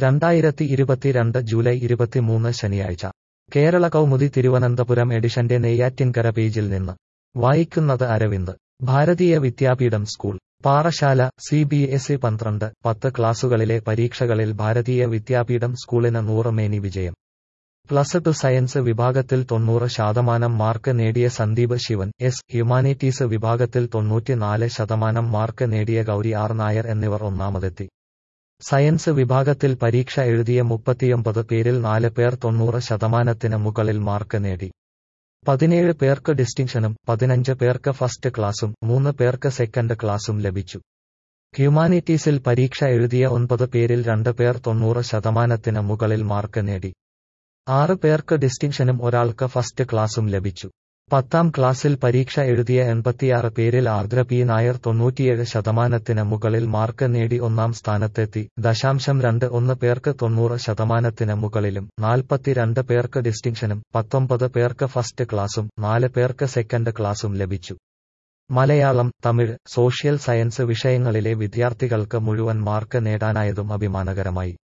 രണ്ടായിരത്തി ഇരുപത്തിരണ്ട് ജൂലൈ ഇരുപത്തിമൂന്ന് ശനിയാഴ്ച കേരള കൗമുദി തിരുവനന്തപുരം എഡിഷന്റെ നെയ്യാറ്റിൻകര പേജിൽ നിന്ന് വായിക്കുന്നത് Aravind Bharatiya Vidyapeetham school Parassala C B S E പന്ത്രണ്ട് പത്ത് ക്ലാസുകളിലെ പരീക്ഷകളിൽ ഭാരതീയ വിദ്യാപീഠം സ്കൂളിന് നൂറ് മേനി വിജയം പ്ലസ് ടു സയൻസ് വിഭാഗത്തിൽ തൊണ്ണൂറ് ശതമാനം മാർക്ക് നേടിയ സന്ദീപ് ശിവൻ എസ് ഹ്യൂമാനിറ്റീസ് വിഭാഗത്തിൽ തൊണ്ണൂറ്റിനാല് ശതമാനം മാർക്ക് നേടിയ ഗൗരി ആർ നായർ എന്നിവർ ഒന്നാമതെത്തി സയൻസ് വിഭാഗത്തിൽ പരീക്ഷ എഴുതിയ മുപ്പത്തിയൊമ്പത് പേരിൽ നാല് പേർ തൊണ്ണൂറ് ശതമാനത്തിന് മുകളിൽ മാർക്ക് നേടി പതിനേഴ് പേർക്ക് ഡിസ്റ്റിങ്ഷനും പതിനഞ്ച് പേർക്ക് ഫസ്റ്റ് ക്ലാസും മൂന്ന് പേർക്ക് സെക്കൻഡ് ക്ലാസും ലഭിച്ചു ഹ്യൂമാനിറ്റീസിൽ പരീക്ഷ എഴുതിയ ഒൻപത് പേരിൽ രണ്ട് പേർ തൊണ്ണൂറ് ശതമാനത്തിന് മുകളിൽ മാർക്ക് നേടി ആറ് പേർക്ക് ഡിസ്റ്റിങ്ഷനും ഒരാൾക്ക് ഫസ്റ്റ് ക്ലാസും ലഭിച്ചു പത്താം ക്ലാസ്സിൽ പരീക്ഷ എഴുതിയ എൺപത്തിയാറ് പേരിൽ ആർദ്ര പി നായർ തൊണ്ണൂറ്റിയേഴ് ശതമാനത്തിന് മുകളിൽ മാർക്ക് നേടി ഒന്നാം സ്ഥാനത്തെത്തി ദശാംശം രണ്ട് ഒന്ന് പേർക്ക് തൊണ്ണൂറ് ശതമാനത്തിന് മുകളിലും നാൽപ്പത്തിരണ്ട് പേർക്ക് ഡിസ്റ്റിങ്ഷനും പത്തൊമ്പത് പേർക്ക് ഫസ്റ്റ് ക്ലാസും നാല് പേർക്ക് സെക്കൻഡ് ക്ലാസും ലഭിച്ചു മലയാളം തമിഴ് സോഷ്യൽ സയൻസ് വിഷയങ്ങളിലെ വിദ്യാർത്ഥികൾക്ക് മുഴുവൻ മാർക്ക് നേടാനായതും അഭിമാനകരമായി